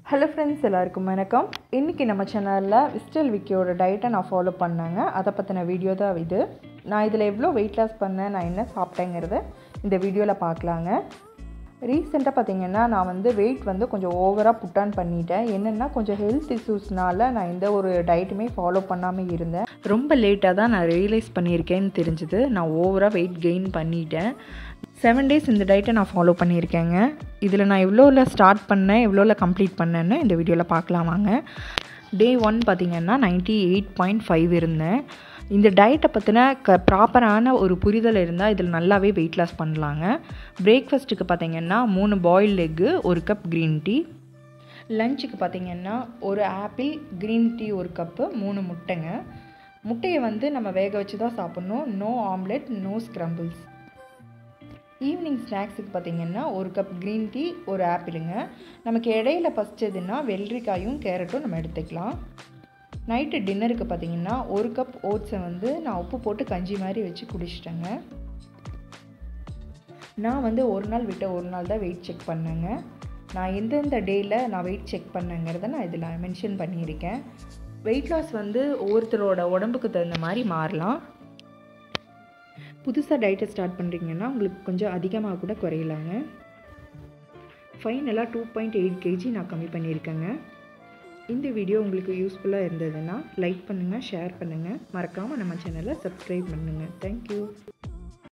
hello friends எல்லாருக்கும் வணக்கம் இன்றைக்கி நம்ம சேனலில் விஸ்டல் விக்கியோட டயட்டை நான் ஃபாலோ பண்ணேங்க அதை பற்றின வீடியோ தான் இது நான் இதில் எவ்வளோ வெயிட் லாஸ் பண்ணேன் நான் என்ன சாப்பிட்டேங்கிறத இந்த வீடியோவில் பார்க்கலாங்க ரீசெண்டாக பார்த்தீங்கன்னா நான் வந்து வெயிட் வந்து கொஞ்சம் ஓவராக புட்டான் பண்ணிட்டேன் என்னென்னா கொஞ்சம் ஹெல்த் இஷ்யூஸ்னால நான் எந்த ஒரு டயட்டுமே ஃபாலோ பண்ணாமல் இருந்தேன் ரொம்ப லேட்டாக தான் நான் ரியலைஸ் பண்ணியிருக்கேன்னு தெரிஞ்சுது நான் ஓவராக வெயிட் கெயின் பண்ணிட்டேன் செவன் டேஸ் இந்த டயட்டை நான் ஃபாலோ பண்ணியிருக்கேங்க இதில் நான் எவ்வளோவில் ஸ்டார்ட் பண்ணேன் எவ்வளோவில் கம்ப்ளீட் பண்ணேன்னு இந்த வீடியோவில் பார்க்கலாம் வாங்க டே ஒன் பார்த்திங்கன்னா நைன்ட்டி எயிட் பாயிண்ட் ஃபைவ் இருந்தேன் இந்த டயட்டை பற்றின க ப்ராப்பரான ஒரு புரிதல் இருந்தால் இதில் நல்லாவே வெயிட் லாஸ் பண்ணலாங்க பிரேக்ஃபாஸ்ட்டுக்கு பார்த்திங்கன்னா மூணு பாயில்டு எக்கு ஒரு கப் க்ரீன் டீ லஞ்சுக்கு பார்த்திங்கன்னா ஒரு ஆப்பிள் க்ரீன் டீ ஒரு கப்பு மூணு முட்டைங்க முட்டையை வந்து நம்ம வேக வச்சு தான் சாப்பிட்ணும் no omelette no scrambles evening ஸ்நாக்ஸுக்கு பார்த்திங்கன்னா ஒரு கப் க்ரீன் டீ ஒரு ஆப்பிளுங்க நமக்கு இடையில பசிச்சதுன்னா வெள்ளரிக்காயும் கேரட்டும் நம்ம எடுத்துக்கலாம் நைட்டு டின்னருக்கு பார்த்திங்கன்னா ஒரு கப் ஓட்ஸை வந்து நான் உப்பு போட்டு கஞ்சி மாதிரி வச்சு குடிச்சிட்டேங்க நான் வந்து ஒரு நாள் விட்ட ஒரு நாள் தான் வெயிட் செக் பண்ணேங்க நான் எந்தெந்த டேயில் நான் வெயிட் செக் பண்ணேங்கிறத நான் இதில் மென்ஷன் பண்ணியிருக்கேன் வெயிட் லாஸ் வந்து ஒவ்வொருத்தரோட உடம்புக்கு தகுந்த மாதிரி மாறலாம் புதுசாக டயட்டை ஸ்டார்ட் பண்ணுறீங்கன்னா உங்களுக்கு கொஞ்சம் அதிகமாக கூட குறையலாங்க ஃபைனலாக டூ பாயிண்ட் எயிட் கேஜி நான் கம்மி பண்ணியிருக்கேங்க இந்த வீடியோ உங்களுக்கு யூஸ்ஃபுல்லாக இருந்ததுன்னா லைக் பண்ணுங்கள் ஷேர் பண்ணுங்கள் மறக்காமல் நம்ம சேனலை சப்ஸ்கிரைப் பண்ணுங்கள் தேங்க்யூ